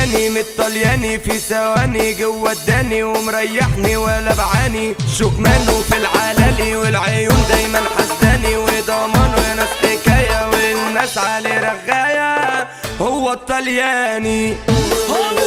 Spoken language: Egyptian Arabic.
التاني من الطلياني في ثواني جوه اداني ومريحني ولا بعاني شكمانه في العلالي والعيون دايما حسداني وضمانه يا ناس حكايه والناس عليه رغايه هو الطلياني هو